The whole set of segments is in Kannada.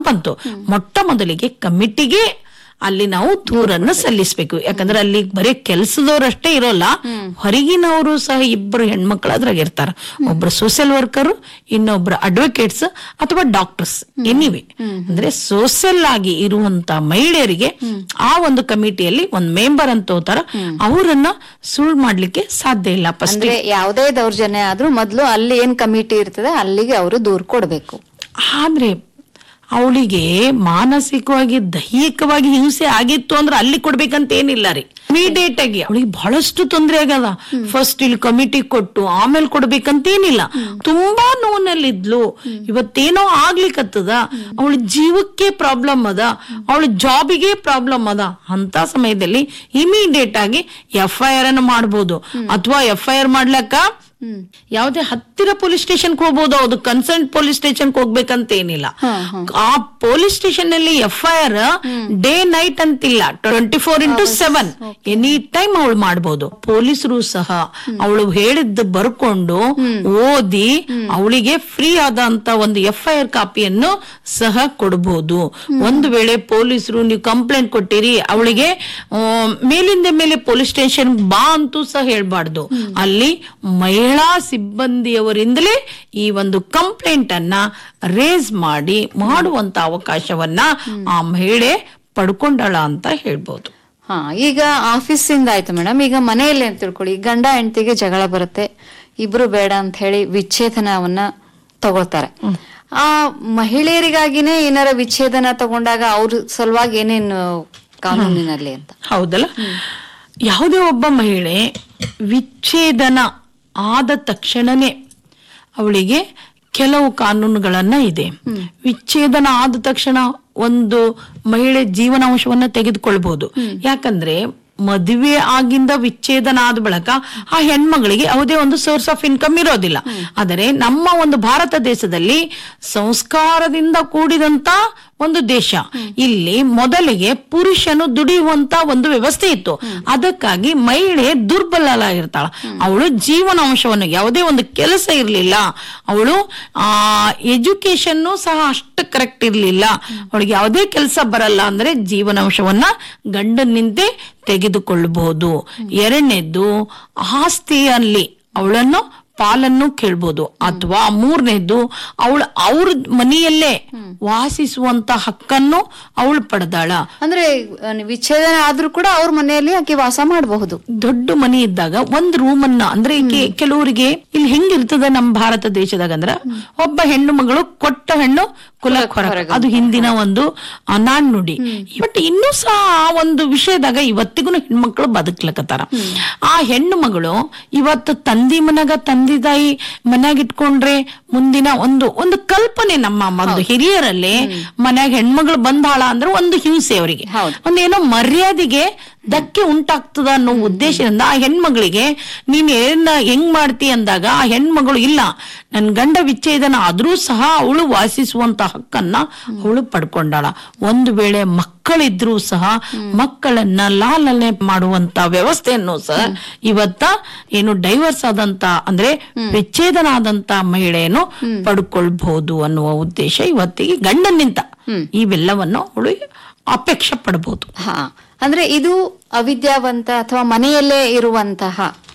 ಬಂತು ಮೊಟ್ಟ ಮೊದಲಿಗೆ ಕಮಿಟಿಗೆ ಅಲ್ಲಿ ನಾವು ದೂರನ್ನು ಸಲ್ಲಿಸಬೇಕು ಯಾಕಂದ್ರೆ ಅಲ್ಲಿ ಬರೀ ಕೆಲಸದವರಷ್ಟೇ ಇರೋಲ್ಲ ಹೊರಗಿನವರು ಸಹ ಇಬ್ಬರು ಹೆಣ್ಮಕ್ಳು ಅದ್ರಾಗ ಇರ್ತಾರ ಒಬ್ರು ಸೋಷಿಯಲ್ ವರ್ಕರ್ ಇನ್ನೊಬ್ರು ಅಡ್ವೊಕೇಟ್ಸ್ ಅಥವಾ ಡಾಕ್ಟರ್ಸ್ ಎನಿವೆ ಅಂದ್ರೆ ಸೋಷಿಯಲ್ ಆಗಿ ಇರುವಂತ ಮಹಿಳೆಯರಿಗೆ ಆ ಒಂದು ಕಮಿಟಿಯಲ್ಲಿ ಒಂದ್ ಮೆಂಬರ್ ಅಂತ ಹೋತಾರ ಅವರನ್ನ ಸುಳ್ಳು ಮಾಡ್ಲಿಕ್ಕೆ ಸಾಧ್ಯ ಇಲ್ಲ ಫಸ್ಟ್ ಅಂದ್ರೆ ಯಾವುದೇ ದೌರ್ಜನ್ಯ ಆದ್ರೂ ಮೊದ್ಲು ಅಲ್ಲಿ ಏನ್ ಕಮಿಟಿ ಇರ್ತದೆ ಅಲ್ಲಿಗೆ ಅವರು ದೂರ್ ಕೊಡ್ಬೇಕು ಆದ್ರೆ ಅವಳಿಗೆ ಮಾನಸಿಕವಾಗಿ ದೈಹಿಕವಾಗಿ ಹಿಂಸೆ ಆಗಿತ್ತು ಅಂದ್ರೆ ಅಲ್ಲಿ ಕೊಡ್ಬೇಕಂತ ಏನಿಲ್ಲ ರೀ ಇಮಿಡಿಯೇಟ್ ಆಗಿ ಅವಳಿಗೆ ಬಹಳಷ್ಟು ತೊಂದರೆ ಆಗದ ಫಸ್ಟ್ ಇಲ್ಲಿ ಕಮಿಟಿ ಕೊಟ್ಟು ಆಮೇಲೆ ಕೊಡ್ಬೇಕಂತ ಏನಿಲ್ಲ ತುಂಬಾ ನೋವಿನಲ್ಲಿದ್ಲು ಇವತ್ತೇನೋ ಆಗ್ಲಿಕ್ಕತ್ತದ ಅವಳ ಜೀವಕ್ಕೆ ಪ್ರಾಬ್ಲಮ್ ಅದ ಅವಳ ಜಾಬಿಗೆ ಪ್ರಾಬ್ಲಮ್ ಅದ ಅಂತ ಸಮಯದಲ್ಲಿ ಇಮಿಡಿಯೇಟ್ ಆಗಿ ಎಫ್ ಐ ಆರ್ ಅನ್ನು ಮಾಡ್ಬೋದು ಅಥವಾ ಎಫ್ ಐ ಆರ್ ಮಾಡ್ಲಕ್ಕ ಯಾವುದೇ ಹತ್ತಿರ ಪೊಲೀಸ್ ಸ್ಟೇಷನ್ ಹೋಗ್ಬೋದು ಅದು ಕನ್ಸರ್ನ್ ಪೊಲೀಸ್ ಸ್ಟೇಷನ್ ಹೋಗ್ಬೇಕಂತ ಏನಿಲ್ಲ ಆ ಪೊಲೀಸ್ ಸ್ಟೇಷನ್ ನಲ್ಲಿ F I R day night ಅಂತಿಲ್ಲ twenty four into seven any time ಅವಳು ಮಾಡ್ಬೋದು ಪೊಲೀಸರು ಸಹ ಅವಳು ಹೇಳಿದ್ದು ಬರ್ಕೊಂಡು ಓದಿ ಅವಳಿಗೆ ಫ್ರೀ ಆದಂತ ಒಂದು ಎಫ್ ಐ ಆರ್ ಕಾಪಿಯನ್ನು ಸಹ ಕೊಡಬಹುದು ಒಂದು ವೇಳೆ ಪೊಲೀಸರು ನೀವು ಕಂಪ್ಲೇಂಟ್ ಕೊಟ್ಟಿರಿ ಅವಳಿಗೆ ಆ, ಮೇಲಿಂದ ಮೇಲೆ ಪೊಲೀಸ್ ಸ್ಟೇಷನ್ ಬಾ ಅಂತೂ ಸಹ ಹೇಳ್ಬಾರ್ದು ಅಲ್ಲಿ ಮಹಿಳಾ ಸಿಬ್ಬಂದಿಯವರಿಂದಲೇ ಈ ಒಂದು ಕಂಪ್ಲೇಂಟ್ ಅನ್ನ ರೇಸ್ ಮಾಡಿ ಮಾಡುವಂತ ಅವಕಾಶವನ್ನ ಆ ಮಹಿಳೆ ಪಡ್ಕೊಂಡಳ ಅಂತ ಹೇಳ್ಬೋದು ಹಾ ಈಗ ಆಫೀಸ್ ಇಂದ ಆಯ್ತು ಮೇಡಮ್ ಈಗ ಮನೆಯಲ್ಲಿ ಅಂತ ತಿಳ್ಕೊಳ್ಳಿ ಗಂಡ ಹೆಂಡತಿಗೆ ಜಗಳ ಬರುತ್ತೆ ಇಬ್ರು ಬೇಡ ಅಂತ ಹೇಳಿ ವಿಚ್ಛೇದನವನ್ನ ತಗೊಳ್ತಾರೆ ಆ ಮಹಿಳೆಯರಿಗಾಗಿನೇ ಏನಾರ ವಿಚ್ಛೇದನ ತಗೊಂಡಾಗ ಅವ್ರ ಸಲುವಾಗಿ ಏನೇನು ಕಾನೂನಿನಲ್ಲಿ ಅಂತ ಹೌದಲ್ಲ ಯಾವುದೇ ಒಬ್ಬ ಮಹಿಳೆ ವಿಚ್ಛೇದನ ಆದ ತಕ್ಷಣನೇ ಅವಳಿಗೆ ಕೆಲವು ಕಾನೂನುಗಳನ್ನ ಇದೆ ವಿಚ್ಛೇದನ ಆದ ತಕ್ಷಣ ಒಂದು ಮಹಿಳೆ ಜೀವನಾಂಶವನ್ನ ತೆಗೆದುಕೊಳ್ಬಹುದು ಯಾಕಂದ್ರೆ ಮದುವೆ ಆಗಿಂದ ವಿಚ್ಛೇದನ ಆದ ಬಳಿಕ ಆ ಹೆಣ್ಮಗಳಿಗೆ ಯಾವುದೇ ಒಂದು ಸೋರ್ಸ್ ಆಫ್ ಇನ್ಕಮ್ ಇರೋದಿಲ್ಲ ಆದರೆ ನಮ್ಮ ಒಂದು ಭಾರತ ದೇಶದಲ್ಲಿ ಸಂಸ್ಕಾರದಿಂದ ಕೂಡಿದಂತ ಒಂದು ದೇಶ ಇಲ್ಲಿ ಮೊದಲಿಗೆ ಪುರುಷನು ದುಡಿಯುವಂತ ಒಂದು ವ್ಯವಸ್ಥೆ ಇತ್ತು ಅದಕ್ಕಾಗಿ ಮಹಿಳೆ ದುರ್ಬಲರಾಗಿರ್ತಾಳ ಅವಳು ಜೀವನಾಂಶವನ್ನು ಯಾವುದೇ ಒಂದು ಕೆಲಸ ಇರಲಿಲ್ಲ ಅವಳು ಆ ಎಜುಕೇಶನ್ ಸಹ ಅಷ್ಟು ಕರೆಕ್ಟ್ ಇರಲಿಲ್ಲ ಅವಳಿಗೆ ಯಾವುದೇ ಕೆಲಸ ಬರಲ್ಲ ಅಂದ್ರೆ ಜೀವನಾಂಶವನ್ನ ಗಂಡನಿಂದೆ ತೆಗೆದುಕೊಳ್ಳಬಹುದು ಎರಡನೇದ್ದು ಆಸ್ತಿಯಲ್ಲಿ ಅವಳನ್ನು ಪಾಲನ್ನು ಕೇಳ್ಬೋದು ಅಥವಾ ಮೂರನೇದ್ದು ಅವಳು ಅವ್ರ ಮನೆಯಲ್ಲೇ ವಾಸಿಸುವಂತ ಹಕ್ಕನ್ನು ಅವಳು ಪಡೆದಾಳ ಅಂದ್ರೆ ಆ, ವಿಚ್ಛೇದನ ಆದ್ರೂ ಕೂಡ ಅವ್ರ ಮನೆಯಲ್ಲಿ ಆಕೆ ವಾಸ ಮಾಡಬಹುದು ದೊಡ್ಡ ಮನೆ ಇದ್ದಾಗ ಒಂದ್ ರೂಮ್ ಅನ್ನ ಅಂದ್ರೆ ಕೆ- ಕೆಲವರಿಗೆ ಇಲ್ಲಿ ಹೆಂಗಿರ್ತದ ನಮ್ಮ ಭಾರತ ದೇಶದಾಗ ಅಂದ್ರ ಒಬ್ಬ ಹೆಣ್ಣು ಮಗಳು ಕೊಟ್ಟ ಹೆಣ್ಣು ಕುಲಕ್ ಹೊರಗ ಅದು ಹಿಂದಿನ ಒಂದು ಆ, ನಾಣ್ಣುಡಿ ಬಟ್ ಇನ್ನೂ ಸಹ ಆ ಒಂದು ವಿಷಯದಾಗ ಇವತ್ತಿಗೂ ಹೆಣ್ಮಕ್ಳು ಬದುಕ್ಲಕತ್ತಾರ ಆ ಹೆಣ್ಣು ಮಗಳು ಇವತ್ತು ತಂದಿ ಮನೆಗ ತಂದಿ ತಾಯಿ ಮನ್ಯಾಗ ಇಟ್ಕೊಂಡ್ರೆ ಮುಂದಿನ ಒಂದು ಒಂದು ಕಲ್ಪನೆ ನಮ್ಮ ಒಂದು ಹಿರಿಯರಲ್ಲಿ ಮನ್ಯಾಗ ಹೆಣ್ಮಗಳು ಬಂದಾಳ ಅಂದ್ರೆ ಒಂದು ಹಿಂಸೆ ಅವರಿಗೆ ಹೌದು. ಒಂದೇನೋ ಮರ್ಯಾದೆಗೆ ಧಕ್ಕೆ ಉಂಟಾಗ್ತದ ಅನ್ನೋ ಉದ್ದೇಶದಿಂದ ಆ ಹೆಣ್ಮಗಳಿಗೆ ನೀನ್ ಏನ ಹೆಂಗ್ ಮಾಡ್ತಿ ಅಂದಾಗ ಆ ಹೆಣ್ಮಗಳು ಇಲ್ಲ ನನ್ ಗಂಡ ವಿಚ್ಛೇದನ ಆದ್ರೂ ಸಹ ಅವಳು ವಾಸಿಸುವಂತ ಹಕ್ಕನ್ನ ಅವಳು ಪಡ್ಕೊಂಡಾಳ ಒಂದು ವೇಳೆ ಮಕ್ಕಳಿದ್ರೂ ಸಹ ಮಕ್ಕಳನ್ನ ಲಾಲನೆ ಮಾಡುವಂತ ವ್ಯವಸ್ಥೆಯನ್ನು ಸಹ ಇವತ್ತ ಏನು ಡೈವರ್ಸ್ ಆದಂತ ಅಂದ್ರೆ ವಿಚ್ಛೇದನ ಆದಂತ ಮಹಿಳೆಯನ್ನು ಪಡ್ಕೊಳ್ಬಹುದು ಅನ್ನುವ ಉದ್ದೇಶ ಇವತ್ತಿಗೆ ಗಂಡನಿಂದ ಇವೆಲ್ಲವನ್ನು ಅವಳು ಅಪೇಕ್ಷೆ ಪಡಬಹುದು ಹಾ ಅಂದ್ರೆ ಇದು ಅವಿದ್ಯಾವಂತ ಅಥವಾ ಮನೆಯಲ್ಲೇ ಇರುವಂತಹ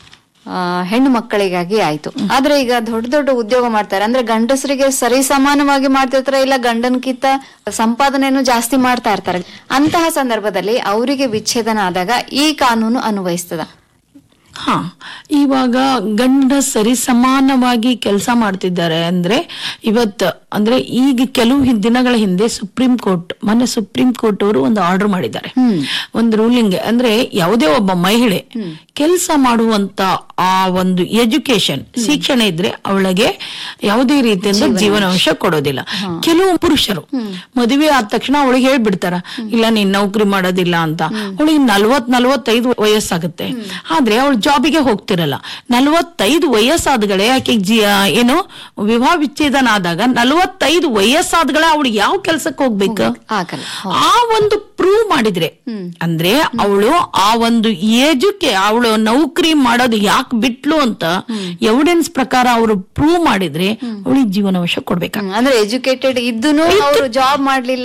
ಆ, ಹೆಣ್ಣು ಮಕ್ಕಳಿಗಾಗಿ ಆಯ್ತು ಆದ್ರೆ ಈಗ ದೊಡ್ಡ ದೊಡ್ಡ ಉದ್ಯೋಗ ಮಾಡ್ತಾರೆ ಅಂದ್ರೆ ಗಂಡಸರಿಗೆ ಸರಿ ಸಮಾನವಾಗಿ ಮಾಡ್ತಿರ್ತಾರೆ ಇಲ್ಲ ಗಂಡನ್ಕಿಂತ ಸಂಪಾದನೆಯನ್ನು ಜಾಸ್ತಿ ಮಾಡ್ತಾ ಇರ್ತಾರೆ ಅಂತಹ ಸಂದರ್ಭದಲ್ಲಿ ಅವರಿಗೆ ವಿಚ್ಛೇದನ ಆದಾಗ ಈ ಕಾನೂನು ಅನ್ವಯಿಸ್ತದ ಹಾ ಇವಾಗ ಗಂಡ ಸರಿ ಸಮಾನವಾಗಿ ಕೆಲಸ ಮಾಡ್ತಿದ್ದಾರೆ ಅಂದ್ರೆ ಇವತ್ತು ಅಂದ್ರೆ ಈಗ ಕೆಲವು ಹಿ- ದಿನಗಳ ಹಿಂದೆ ಸುಪ್ರೀಂ ಕೋರ್ಟ್ ಮೊನ್ನೆ ಸುಪ್ರೀಂ ಕೋರ್ಟ್ ಅವರು ಒಂದು ಆರ್ಡರ್ ಮಾಡಿದ್ದಾರೆ ಒಂದು ರೂಲಿಂಗ್ ಅಂದ್ರೆ ಯಾವುದೇ ಒಬ್ಬ ಮಹಿಳೆ ಕೆಲಸ ಮಾಡುವಂತ ಆ ಒಂದು ಎಜುಕೇಶನ್ ಶಿಕ್ಷಣ ಇದ್ರೆ ಅವಳಿಗೆ ಯಾವುದೇ ರೀತಿಯಿಂದ ಜೀವನಾಂಶ ಕೊಡೋದಿಲ್ಲ ಕೆಲವು ಪುರುಷರು ಮದುವೆ ಆದ ತಕ್ಷಣ ಅವಳಿಗೆ ಹೇಳ್ಬಿಡ್ತಾರ ಇಲ್ಲ ನೀನ್ ನೌಕರಿ ಮಾಡೋದಿಲ್ಲ ಅಂತ ಅವಳಿಗೆ ನಲ್ವತ್ ನಲ್ವತ್ತೈದು ವಯಸ್ಸಾಗುತ್ತೆ ಆದ್ರೆ ಅವಳ ಜಾಬಿಗೆ ಹೋಗ್ತಿರಲ್ಲ ನಲವತ್ತೈದು ವಯಸ್ಸಾದಗಳೇ ಆಕೆ ಜಿ ಏನು ವಿವಾಹ ವಿಚ್ಛೇದನ ಆದಾಗ ನಲವತ್ತೈದು ವಯಸ್ಸಾದಗಳೇ ಅವಳಿಗೆ ಯಾವ ಕೆಲ್ಸಕ್ಕೆ ಹೋಗ್ಬೇಕು ಆಗಲ್ಲ ಆ ಒಂದು ಪ್ರೂವ್ ಮಾಡಿದ್ರೆ ಅಂದ್ರೆ ಅವಳು ಆ ಒಂದು ಏಜಕ್ಕೆ ಅವಳು ನೌಕರಿ ಮಾಡೋದು ಯಾಕೆ ಬಿಟ್ಲು ಅಂತ ಎವಿಡೆನ್ಸ್ ಪ್ರಕಾರ ಅವರು ಪ್ರೂವ್ ಮಾಡಿದ್ರೆ ಅವಳಿಗೆ ಜೀವನಾಂಶ ಕೊಡ್ಬೇಕು ಹ್ಮ್. ಅಂದ್ರೆ ಎಜುಕೇಟೆಡ್ ಇದ್ದೂನು ಅವರು ಜಾಬ್ ಮಾಡ್ಲಿಲ್ಲ